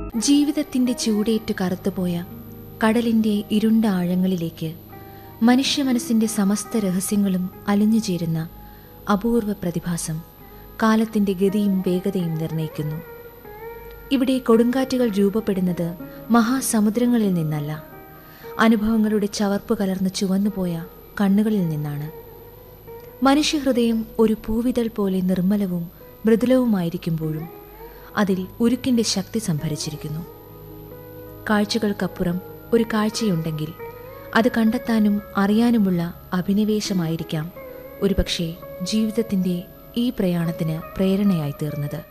ജീവിതത്തിന്റെ ചൂടേറ്റ് കറുത്തുപോയ കടലിന്റെ ഇരുണ്ട ആഴങ്ങളിലേക്ക് മനുഷ്യ മനസ്സിന്റെ സമസ്ത രഹസ്യങ്ങളും അലിഞ്ഞുചേരുന്ന അപൂർവ പ്രതിഭാസം കാലത്തിന്റെ ഗതിയും വേഗതയും നിർണയിക്കുന്നു ഇവിടെ കൊടുങ്കാറ്റുകൾ രൂപപ്പെടുന്നത് മഹാസമുദ്രങ്ങളിൽ നിന്നല്ല അനുഭവങ്ങളുടെ ചവർപ്പ് കലർന്ന് ചുവന്നുപോയ കണ്ണുകളിൽ നിന്നാണ് മനുഷ്യഹൃദയം ഒരു പൂവിതൾ പോലെ നിർമ്മലവും മൃദുലവുമായിരിക്കുമ്പോഴും അതിൽ ഉരുക്കിന്റെ ശക്തി സംഭരിച്ചിരിക്കുന്നു കാഴ്ചകൾക്കപ്പുറം ഒരു കാഴ്ചയുണ്ടെങ്കിൽ അത് കണ്ടെത്താനും അറിയാനുമുള്ള അഭിനിവേശമായിരിക്കാം ഒരുപക്ഷെ ജീവിതത്തിന്റെ ഈ പ്രയാണത്തിന് പ്രേരണയായി തീർന്നത്